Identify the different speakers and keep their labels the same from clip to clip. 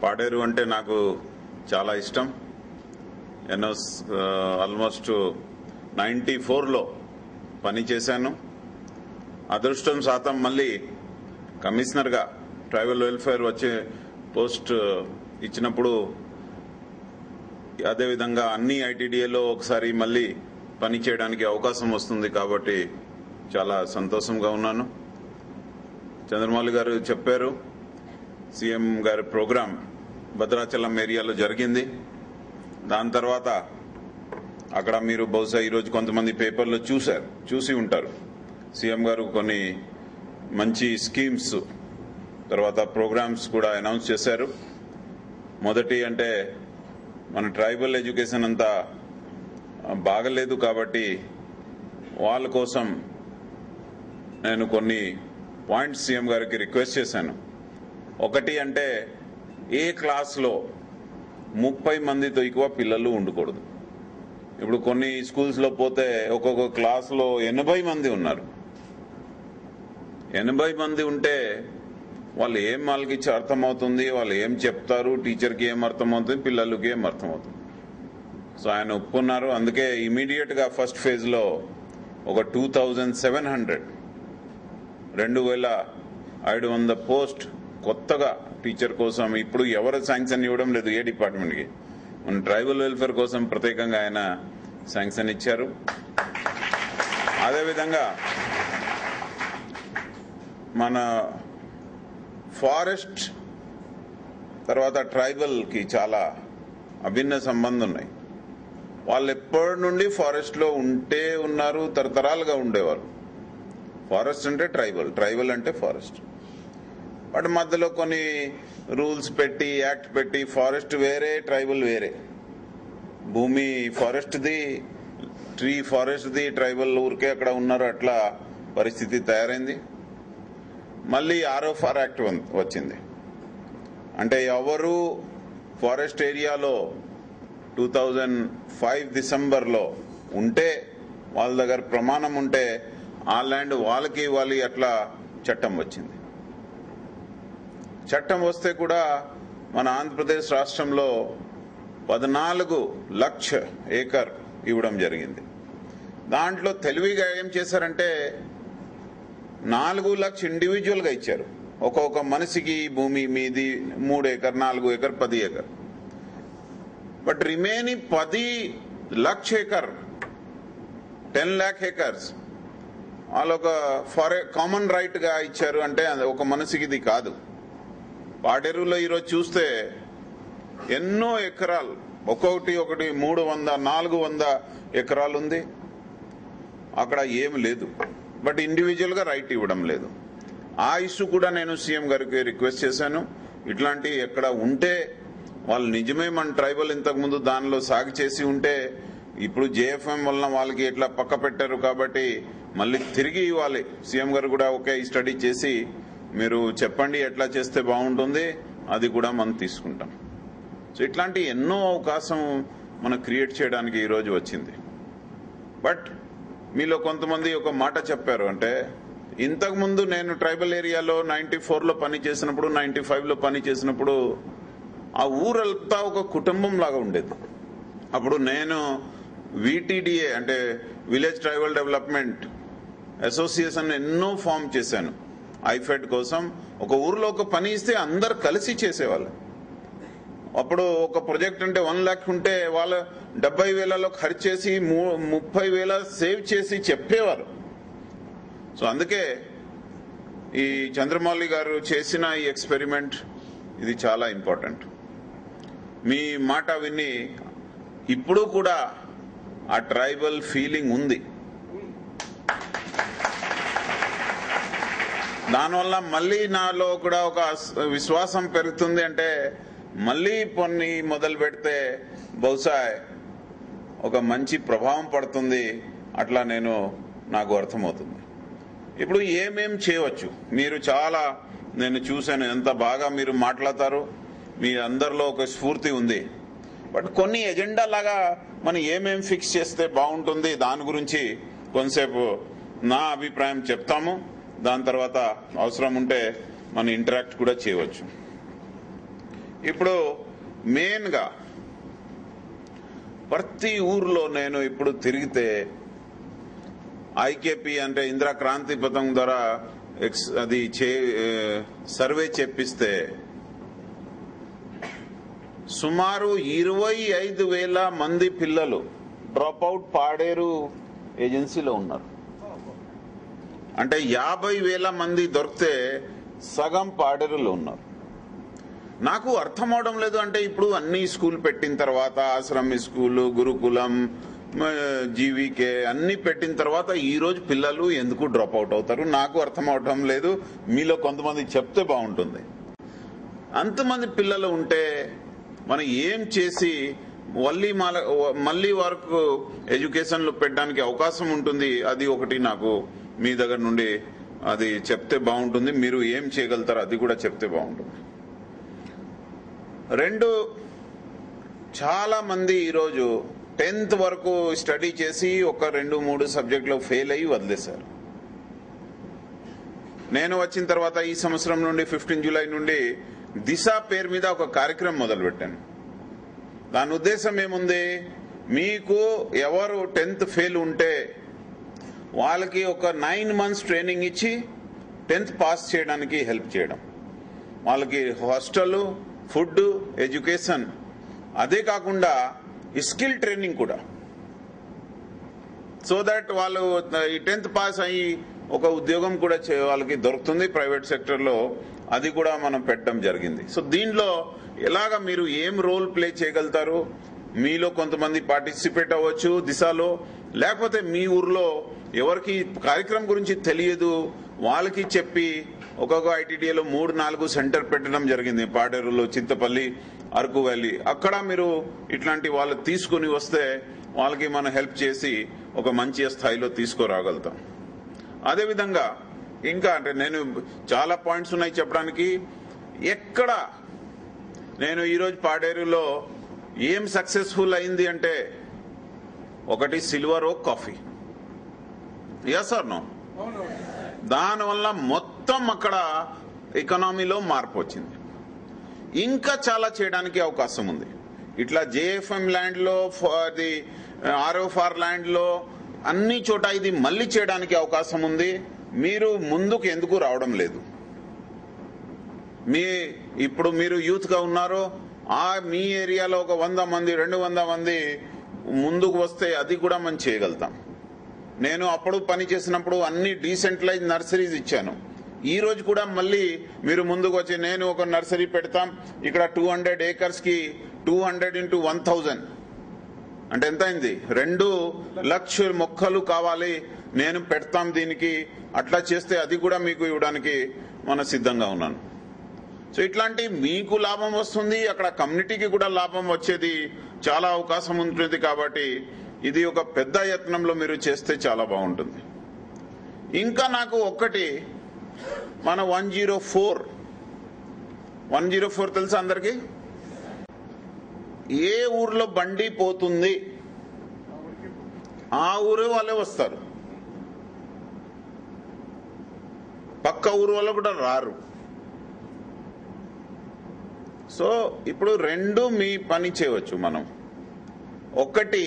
Speaker 1: పాడేరు అంటే నాకు చాలా ఇష్టం ఎన్నో ఆల్మోస్ట్ నైంటీ ఫోర్లో పని చేశాను అదృష్టం శాతం మళ్ళీ కమిషనర్గా ట్రైబల్ వెల్ఫేర్ వచ్చే పోస్ట్ ఇచ్చినప్పుడు అదేవిధంగా అన్ని ఐటీడీఏలో ఒకసారి మళ్ళీ పని చేయడానికి అవకాశం వస్తుంది కాబట్టి చాలా సంతోషంగా ఉన్నాను చంద్రమౌళి గారు చెప్పారు సీఎం గారి ప్రోగ్రాం భద్రాచలం ఏరియాలో జరిగింది దాని తర్వాత అక్కడ మీరు బహుశా ఈరోజు కొంతమంది పేపర్లో చూశారు చూసి ఉంటారు సీఎం గారు కొన్ని మంచి స్కీమ్స్ తర్వాత ప్రోగ్రామ్స్ కూడా అనౌన్స్ చేశారు మొదటి అంటే మన ట్రైబల్ ఎడ్యుకేషన్ అంతా బాగలేదు కాబట్టి వాళ్ళ కోసం నేను కొన్ని పాయింట్స్ సీఎం గారికి రిక్వెస్ట్ చేశాను ఒకటి అంటే ఏ క్లాస్లో ముప్పై మందితో ఎక్కువ పిల్లలు ఉండకూడదు ఇప్పుడు కొన్ని స్కూల్స్లో పోతే ఒక్కొక్క క్లాస్లో ఎనభై మంది ఉన్నారు ఎనభై మంది ఉంటే వాళ్ళు ఏం వాళ్ళకి అర్థమవుతుంది వాళ్ళు ఏం చెప్తారు టీచర్కి ఏం అర్థమవుతుంది పిల్లలకి ఏం అర్థమవుతుంది సో ఆయన ఒప్పుకున్నారు అందుకే ఇమీడియట్ గా ఫస్ట్ ఫేజ్ లో ఒక టూ థౌజండ్ సెవెన్ హండ్రెడ్ రెండు వేల ఐదు వంద పోస్ట్ కొత్తగా టీచర్ కోసం ఇప్పుడు ఎవరు శాంక్షన్ ఇవ్వడం లేదు ఏ డిపార్ట్మెంట్కి మన ట్రైబల్ వెల్ఫేర్ కోసం ప్రత్యేకంగా ఆయన శాంక్షన్ ఇచ్చారు అదేవిధంగా మన ఫారెస్ట్ తర్వాత ట్రైబల్ కి చాలా అభిన్న సంబంధం ఉన్నాయి వాళ్ళు ఎప్పటి నుండి ఫారెస్ట్ లో ఉంటే ఉన్నారు తరతరాలుగా ఉండేవారు ఫారెస్ట్ అంటే ట్రైబల్ ట్రైబల్ అంటే ఫారెస్ట్ బట్ మధ్యలో కొన్ని రూల్స్ పెట్టి యాక్ట్ పెట్టి ఫారెస్ట్ వేరే ట్రైబల్ వేరే భూమి ఫారెస్ట్ది ట్రీ ఫారెస్ట్ది ట్రైబల్ ఊరికే అక్కడ ఉన్నారు అట్లా పరిస్థితి తయారైంది మళ్ళీ ఆర్ఓఫార్ యాక్ట్ వచ్చింది అంటే ఎవరు ఫారెస్ట్ ఏరియాలో టూ థౌజండ్ ఫైవ్ డిసెంబర్లో ఉంటే వాళ్ళ దగ్గర ప్రమాణం ఉంటే ఆ ల్యాండ్ వాళ్ళకి ఇవ్వాలి అట్లా చట్టం వచ్చింది చట్టం వస్తే కూడా మన ఆంధ్రప్రదేశ్ రాష్ట్రంలో పద్నాలుగు లక్ష ఏకర్ ఇవ్వడం జరిగింది దాంట్లో తెలివిగా ఏం చేశారంటే నాలుగు లక్ష ఇండివిజువల్ గా ఇచ్చారు ఒక్కొక్క మనిషికి ఈ భూమి మీది మూడు ఎకర్ నాలుగు ఎకర్ పది ఎకర్ బట్ రిమైనింగ్ పది లక్ష ఎకర్ టెన్ ల్యాక్ ఎకర్స్ వాళ్ళు ఒక ఫారె కామన్ రైట్ గా ఇచ్చారు అంటే అది ఒక మనిషికి ఇది కాదు పాడేరులో ఈరోజు చూస్తే ఎన్నో ఎకరాలు ఒక్కొక్కటి ఒకటి మూడు వంద నాలుగు వంద ఎకరాలు ఉంది అక్కడ ఏమి లేదు బట్ ఇండివిజువల్ గా రైట్ ఇవ్వడం లేదు ఆ ఇష్యూ కూడా నేను సీఎం గారికి రిక్వెస్ట్ చేశాను ఇట్లాంటి ఎక్కడ ఉంటే వాళ్ళు నిజమే మన ట్రైబల్ ఇంతకు ముందు దానిలో సాగు చేసి ఉంటే ఇప్పుడు జేఎఫ్ఎం వలన వాళ్ళకి ఎట్లా పక్క పెట్టారు కాబట్టి మళ్ళీ తిరిగి ఇవ్వాలి సీఎం గారు కూడా ఒకే స్టడీ చేసి మీరు చెప్పండి ఎట్లా చేస్తే బాగుంటుంది అది కూడా మనం తీసుకుంటాం సో ఇట్లాంటి ఎన్నో అవకాశం మనం క్రియేట్ చేయడానికి ఈరోజు వచ్చింది బట్ మీలో కొంతమంది ఒక మాట చెప్పారు అంటే ఇంతకు ముందు నేను ట్రైబల్ ఏరియాలో నైన్టీ ఫోర్లో పని చేసినప్పుడు నైన్టీ ఫైవ్లో పని చేసినప్పుడు ఆ ఊరంతా ఒక కుటుంబం లాగా ఉండేది అప్పుడు నేను విటిడిఏ అంటే విలేజ్ ట్రైబల్ డెవలప్మెంట్ అసోసియేషన్ ఎన్నో ఫామ్ చేశాను ఐఫెడ్ కోసం ఒక ఊర్లో ఒక పని ఇస్తే అందరు కలిసి చేసేవాళ్ళు అప్పుడు ఒక ప్రాజెక్ట్ అంటే వన్ లాక్ ఉంటే వాళ్ళ డెబ్బై వేలలో ఖర్చు చేసి ము- ముప్పై వేల సేవ్ చేసి చెప్పేవారు సో అందుకే ఈ చంద్రమౌళి గారు చేసిన ఈ ఎక్స్పెరిమెంట్ ఇది చాలా ఇంపార్టెంట్ మీ మాట విని ఇప్పుడు కూడా ఆ ట్రైబల్ ఫీలింగ్ ఉంది దానివల్ల మళ్ళీ నాలో కూడా ఒక అస్- విశ్వాసం పెరుగుతుంది అంటే మళ్ళీ కొన్ని మొదలు పెడితే బహుశా ఒక మంచి ప్రభావం పడుతుంది అట్లా నేను నాకు అర్థమవుతుంది ఇప్పుడు ఏమేం చేయవచ్చు మీరు చాలా నేను చూశాను ఎంత బాగా మీరు మాట్లాడతారు మీ అందరిలో ఒక స్ఫూర్తి ఉంది బట్ కొన్ని ఎజెండా లాగా మనం ఏమేం ఫిక్స్ చేస్తే బాగుంటుంది దాని గురించి కొంతసేపు నా అభిప్రాయం చెప్తాము దాని తర్వాత అవసరం ఉంటే మనం ఇంటరాక్ట్ కూడా చేయవచ్చు ఇప్పుడు మెయిన్గా ప్రతి ఊర్లో నేను ఇప్పుడు తిరిగితే ఐకేపీ అంటే ఇందిరా క్రాంతి పథకం ద్వారా ఎక్స్ అది చే సర్వే చేపిస్తే సుమారు ఇరవై ఐదు వేల మంది పిల్లలు డ్రాప్ అవుట్ పాడేరు ఏజెన్సీలో ఉన్నారు అంటే యాభై వేల మంది దొరికితే సగం పాడేరులో ఉన్నారు నాకు అర్థం అవడం లేదు అంటే ఇప్పుడు అన్ని స్కూల్ పెట్టిన తర్వాత ఆశ్రమి స్కూలు గురుకులం మ, జీవికే అన్ని పెట్టిన తర్వాత ఈ రోజు పిల్లలు ఎందుకు డ్రాప్ అవుట్ అవుతారు నాకు అర్థం అవడం లేదు మీలో కొంతమంది చెప్తే బాగుంటుంది అంతమంది పిల్లలు ఉంటే మనం ఏం చేసి మళ్ళీ మాల- మళ్ళీ వరకు ఎడ్యుకేషన్ లో పెట్టడానికి అవకాశం ఉంటుంది అది ఒకటి నాకు మీ దగ్గర నుండి అది చెప్తే బాగుంటుంది మీరు ఏం చేయగలుగుతారు అది కూడా చెప్తే బాగుంటుంది రెండు చాలా మంది ఈరోజు టెన్త్ వరకు స్టడీ చేసి ఒక రెండు మూడు సబ్జెక్టులో ఫెయిల్ అయ్యి వదిలేశారు నేను వచ్చిన తర్వాత ఈ సంవత్సరం నుండి ఫిఫ్టీన్ జూలై నుండి దిశ పేరు మీద ఒక కార్యక్రమం మొదలుపెట్టాను దాని ఉద్దేశం ఏముంది మీకు ఎవరు టెన్త్ ఫెయిల్ ఉంటే వాళ్ళకి ఒక నైన్ మంత్స్ ట్రైనింగ్ ఇచ్చి టెన్త్ పాస్ చేయడానికి హెల్ప్ చేయడం వాళ్ళకి హాస్టల్ ఫుడ్ ఎడ్యుకేషన్ అదే కాకుండా స్కిల్ ట్రైనింగ్ కూడా సో దట్ వాళ్ళు ఈ టెన్త్ పాస్ అయ్యి ఒక ఉద్యోగం కూడా చే- వాళ్ళకి దొరుకుతుంది ప్రైవేట్ సెక్టర్ లో అది కూడా మనం పెట్టడం జరిగింది సో దీనిలో ఎలాగ మీరు ఏం రోల్ ప్లే చేయగలుగుతారు మీలో కొంతమంది పార్టిసిపేట్ అవ్వచ్చు దిశలో లేకపోతే మీ ఊర్లో ఎవరికి కార్యక్రమం గురించి తెలియదు వాళ్ళకి చెప్పి ఒక్కొక్క ఐటీడీఏలో మూడు నాలుగు సెంటర్ పెట్టడం జరిగింది పాడేరులో చింతపల్లి అరకు వ్యాలీ అక్కడ మీరు ఇట్లాంటి వాళ్ళు తీసుకుని వస్తే వాళ్ళకి మనం హెల్ప్ చేసి ఒక మంచి స్థాయిలో తీసుకురాగలుగుతాం అదేవిధంగా ఇంకా అంటే నేను చాలా పాయింట్స్ ఉన్నాయి చెప్పడానికి ఎక్కడ నేను ఈరోజు పాడేరులో ఏం సక్సెస్ఫుల్ అయింది అంటే ఒకటి silver oak coffee yes are no దానివల్ల మొత్తం అక్కడ ఎకనామీలో మార్పు వచ్చింది ఇంకా చాలా చేయడానికి అవకాశం ఉంది ఇట్లా జేఎఫ్ఎం ల్యాండ్ లో అది ఆర్ఓఫార్ ల్యాండ్ లో అన్ని చోట ఇది మళ్ళీ చేయడానికి అవకాశం ఉంది మీరు ముందుకు ఎందుకు రావడం లేదు మీ ఇప్పుడు మీరు యూత్ గా ఉన్నారు ఆ మీ ఏరియాలో ఒక వంద మంది రెండు వంద మంది ముందుకు వస్తే అది కూడా మనం చేయగలుగుతాం నేను అప్పుడు పని చేసినప్పుడు అన్ని డీసెంట్రలైజ్ నర్సరీస్ ఇచ్చాను ఈ రోజు కూడా మళ్ళీ మీరు ముందుకు వచ్చి నేను ఒక నర్సరీ పెడతాం ఇక్కడ టూ హండ్రెడ్ ఏకర్స్ కి two hundred into one thousand అంటే ఎంత అయింది రెండు లక్షల మొక్కలు కావాలి నేను పెడతాం దీనికి అట్లా చేస్తే అది కూడా మీకు ఇవ్వడానికి మన సిద్ధంగా ఉన్నాను సో ఇట్లాంటి మీకు లాభం వస్తుంది అక్కడ కమ్యూనిటీకి కూడా లాభం వచ్చేది చాలా అవకాశం ఉంటుంది కాబట్టి ఇది ఒక పెద్ద యత్నంలో మీరు చేస్తే చాలా బాగుంటుంది ఇంకా నాకు ఒక్కటి మన one zero four one zero four తెలుసా అందరికి ఏ ఊర్లో బండి పోతుంది ఆ ఊరు వాళ్ళే వస్తారు పక్క ఊరు వాళ్ళు కూడా రారు సో ఇప్పుడు రెండు మీ పని చేయవచ్చు మనం ఒకటి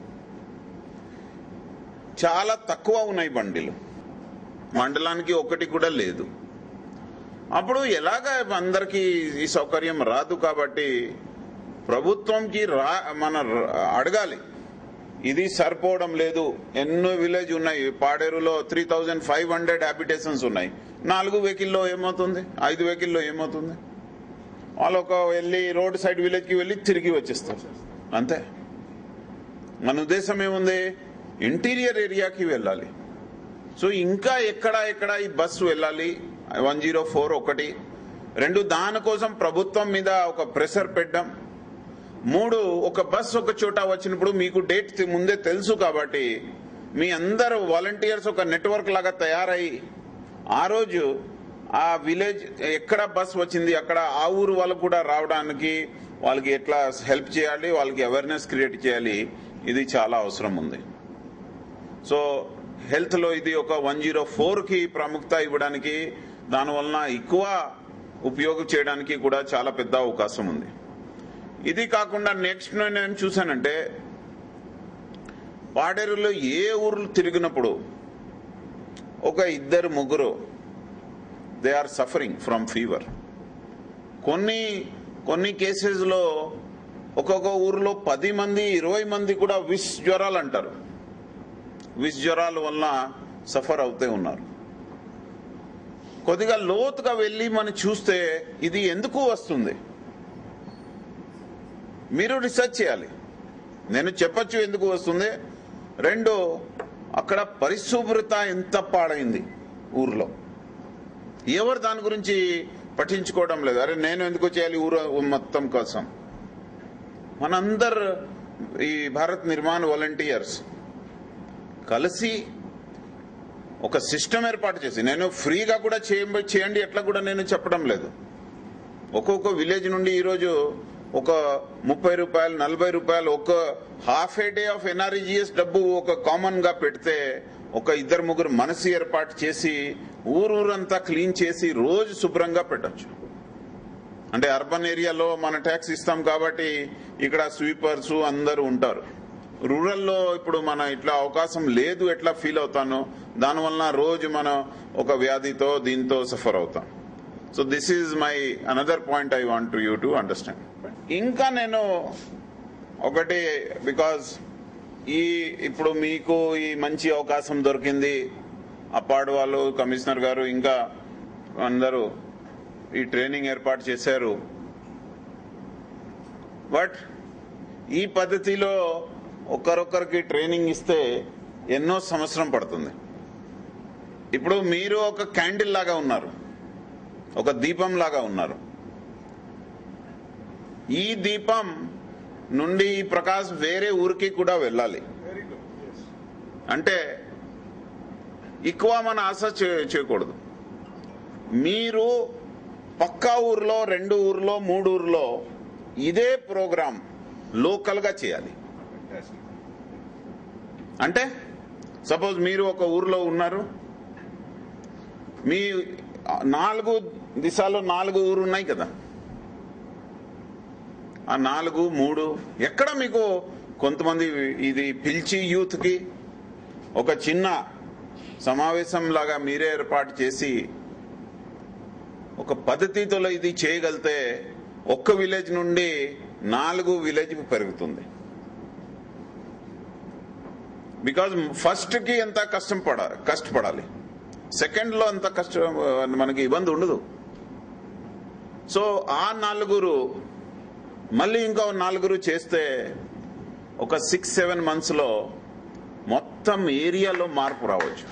Speaker 1: చాలా తక్కువ ఉన్నాయి బండిలు మండలానికి ఒకటి కూడా లేదు అప్పుడు ఎలాగ అందరికి ఈ సౌకర్యం రాదు కాబట్టి ప్రభుత్వంకి రా మన ర- అడగాలి ఇది సరిపోవడం లేదు ఎన్నో విలేజ్ ఉన్నాయి పాడేరులో three thousand five hundred habitations ఉన్నాయి నాలుగు వెహికల్లో ఏమవుతుంది ఐదు వెహికల్లో ఏమవుతుంది వాళ్ళు ఒక వెళ్ళి రోడ్ సైడ్ విలేజ్ కి వెళ్ళి తిరిగి వచ్చేస్తారు అంతే మన ఉద్దేశం ఏముంది ఇంటీరియర్ ఏరియాకి వెళ్ళాలి సో ఇంకా ఎక్కడ ఎక్కడ ఈ బస్సు వెళ్ళాలి వన్ జీరో ఫోర్ ఒకటి రెండు దానికోసం ప్రభుత్వం మీద ఒక ప్రెషర్ పెట్టడం మూడు ఒక బస్ ఒక చోట వచ్చినప్పుడు మీకు డేట్ తి- ముందే తెలుసు కాబట్టి మీ అందరు వాలంటీర్స్ ఒక నెట్వర్క్ లాగా తయారై ఆ రోజు ఆ విలేజ్ ఎక్కడ బస్ వచ్చింది అక్కడ ఆ ఊరు వాళ్ళకు కూడా రావడానికి వాళ్ళకి ఎట్లా హెల్ప్ చేయాలి వాళ్ళకి అవేర్నెస్ క్రియేట్ చేయాలి ఇది చాలా అవసరం ఉంది సో హెల్త్ లో ఇది ఒక వన్ జీరో ఫోర్ కి ప్రాముఖ్యత ఇవ్వడానికి దానివలన ఎక్కువ ఉపయోగం చేయడానికి కూడా చాలా పెద్ద అవకాశం ఉంది ఇది కాకుండా నెక్స్ట్ నేను చూశానంటే పాడేరులో ఏ ఊర్లు తిరిగినప్పుడు ఒక ఇద్దరు ముగ్గురు they are suffering from fever కొన్ని కొన్ని కేసెస్లో ఒక్కొక్క ఊర్లో పది మంది ఇరవై మంది కూడా విష్ జ్వరాలు అంటారు విష్ జ్వరాల వలన సఫర్ అవుతూ ఉన్నారు కొద్దిగా లోతుగా వెళ్ళి మనం చూస్తే ఇది ఎందుకు వస్తుంది మీరు రీసెర్చ్ చేయాలి నేను చెప్పొచ్చు ఎందుకు వస్తుంది రెండు అక్కడ పరిశుభ్రత ఎంత పాడైంది ఊర్లో ఎవరు దాని గురించి పట్టించుకోవడం లేదు అరే నేను ఎందుకు చేయాలి ఊరు మొత్తం కోసం మనందరు ఈ భారత్ నిర్మాణ్ వాలంటీర్స్ కలిసి ఒక సిస్టమ్ ఏర్పాటు చేసి నేను ఫ్రీగా కూడా చేయ- చేయండి ఎట్లా కూడా నేను చెప్పడం లేదు ఒక్కొక్క విలేజ్ నుండి ఈరోజు ఒక ముప్పై రూపాయలు నలభై రూపాయలు ఒక half a day of NREGS డబ్బు ఒక కామన్ గా పెడితే ఒక ఇద్దరు ముగ్గురు మనసు ఏర్పాటు చేసి ఊరూరంతా క్లీన్ చేసి రోజు శుభ్రంగా పెట్టచ్చు అంటే అర్బన్ ఏరియాలో మన ట్యాక్స్ ఇస్తాం కాబట్టి ఇక్కడ స్వీపర్స్ అందరూ ఉంటారు రూరల్లో ఇప్పుడు మన ఇట్లా అవకాశం లేదు ఎట్లా ఫీల్ అవుతాను దానివల్ల రోజు మనం ఒక వ్యాధితో దీంతో సఫర్ అవుతాం so this is my another point I want to you to understand ఇంకా నేను ఒకటి బికాజ్ ఈ ఇప్పుడు మీకు ఈ మంచి అవకాశం దొరికింది అప్పాడు వాళ్ళు కమిషనర్ గారు ఇంకా అందరూ ఈ ట్రైనింగ్ ఏర్పాటు చేశారు బట్ ఈ పద్ధతిలో ఒకరొకరికి ట్రైనింగ్ ఇస్తే ఎన్నో సంవత్సరం పడుతుంది ఇప్పుడు మీరు ఒక క్యాండిల్ లాగా ఉన్నారు ఒక దీపం లాగా ఉన్నారు ఈ దీపం నుండి ఈ ప్రకాశ్ వేరే ఊరికి కూడా వెళ్ళాలి అంటే ఎక్కువ మన ఆశ చే- చేయకూడదు మీరు పక్కా ఊర్లో రెండు ఊర్లో మూడు ఊర్లో ఇదే ప్రోగ్రాం లోకల్ గా చేయాలి అంటే సపోజ్ మీరు ఒక ఊర్లో ఉన్నారు మీ నాలుగు దిశలో నాలుగు ఊరు ఉన్నాయి కదా ఆ నాలుగు మూడు ఎక్కడ మీకు కొంతమంది ఇది పిలిచి యూత్ కి ఒక చిన్న సమావేశం లాగా మీరే ఏర్పాటు చేసి ఒక పద్ధతితో ఇది చేయగలితే ఒక్క విలేజ్ నుండి నాలుగు విలేజ్ పెరుగుతుంది బికాజ్ ఫస్ట్ కి ఎంత కష్టం పడాలి కష్టపడాలి సెకండ్ లో అంత కష్టం మనకి ఇబ్బంది ఉండదు సో ఆ నలుగురు మళ్ళీ ఇంకో నలుగురు చేస్తే ఒక సిక్స్ సెవెన్ మంత్స్ లో మొత్తం ఏరియాలో మార్పు రావచ్చు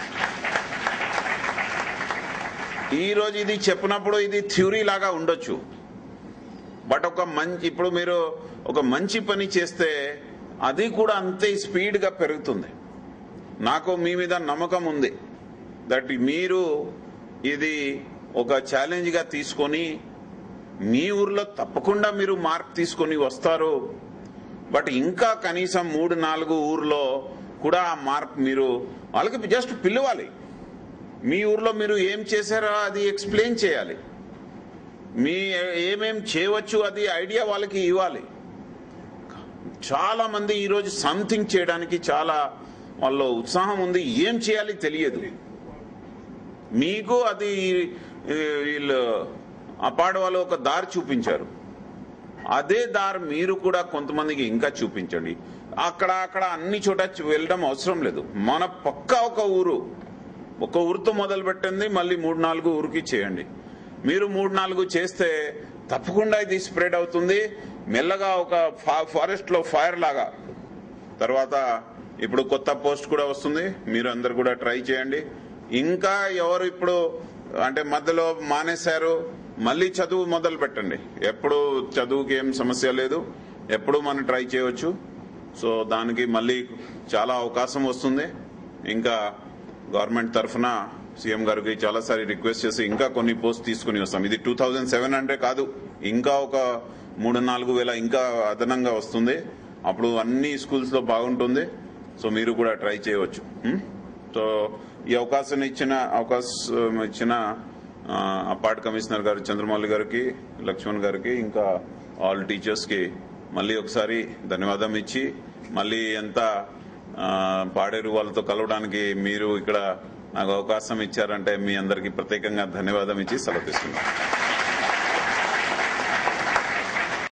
Speaker 1: ఈ రోజు ఇది చెప్పినప్పుడు ఇది థ్యూరీ లాగా ఉండొచ్చు బట్ ఒక మంచి ఇప్పుడు మీరు ఒక మంచి పని చేస్తే అది కూడా అంతే స్పీడ్ గా పెరుగుతుంది నాకు మీ మీద నమ్మకం ఉంది దట్ మీరు ఇది ఒక ఛాలెంజ్ గా తీసుకొని మీ ఊర్లో తప్పకుండా మీరు మార్క్ తీసుకొని వస్తారు బట్ ఇంకా కనీసం మూడు నాలుగు ఊర్లో కూడా ఆ మార్క్ మీరు వాళ్ళకి జస్ట్ పిలవాలి మీ ఊర్లో మీరు ఏం చేశారో అది ఎక్స్ప్లెయిన్ చేయాలి మీ ఏమేం చేయవచ్చు అది ఐడియా వాళ్ళకి ఇవ్వాలి చాలా మంది ఈరోజు సంథింగ్ చేయడానికి చాలా వాళ్ళ ఉత్సాహం ఉంది ఏం చేయాలి తెలియదు మీకు అది ఈ, వీళ్ళు అపాడ వాళ్ళు ఒక దారి చూపించారు అదే దారి మీరు కూడా కొంతమందికి ఇంకా చూపించండి అక్కడ అక్కడ అన్ని చోట వెళ్ళడం అవసరం లేదు మన పక్క ఒక ఊరు ఒక ఊరితో మొదలు పెట్టింది మళ్ళీ మూడు నాలుగు ఊరికి చేయండి మీరు మూడు నాలుగు చేస్తే తప్పకుండా ఇది స్ప్రెడ్ అవుతుంది మెల్లగా ఒక ఫారెస్ట్ లో ఫైర్ లాగా తర్వాత ఇప్పుడు కొత్త పోస్ట్ కూడా వస్తుంది మీరు అందరు కూడా ట్రై చేయండి ఇంకా ఎవరు ఇప్పుడు అంటే మధ్యలో మానేశారు మళ్ళీ చదువు మొదలు పెట్టండి ఎప్పుడు చదువుకి ఏం సమస్య లేదు ఎప్పుడు మనం ట్రై చేయవచ్చు సో దానికి మళ్ళీ చాలా అవకాశం వస్తుంది ఇంకా గవర్నమెంట్ తరఫున సీఎం గారికి చాలాసారి రిక్వెస్ట్ చేసి ఇంకా కొన్ని పోస్ట్ తీసుకుని వస్తాం ఇది టూ థౌజండ్ సెవెన్ హండ్రెడ్ కాదు ఇంకా ఒక మూడు నాలుగు వేల ఇంకా అదనంగా వస్తుంది అప్పుడు అన్ని స్కూల్స్ లో బాగుంటుంది సో మీరు కూడా ట్రై చేయవచ్చు హ్మ్? సో ఈ అవకాశం ఇచ్చిన అవకాశం ఇచ్చిన ఆ, అపార్ట్ కమిషనర్ గారు చంద్రమౌళి గారికి లక్ష్మణ్ గారికి ఇంకా ఆల్ టీచర్స్ కి మళ్ళీ ఒకసారి ధన్యవాదం ఇచ్చి మళ్ళీ ఎంత ఆ, పాడేరు వాళ్ళతో కలవడానికి మీరు ఇక్కడ నాకు అవకాశం ఇచ్చారంటే మీ అందరికీ ప్రత్యేకంగా ధన్యవాదం ఇచ్చి సెలవు తీసుకున్నాను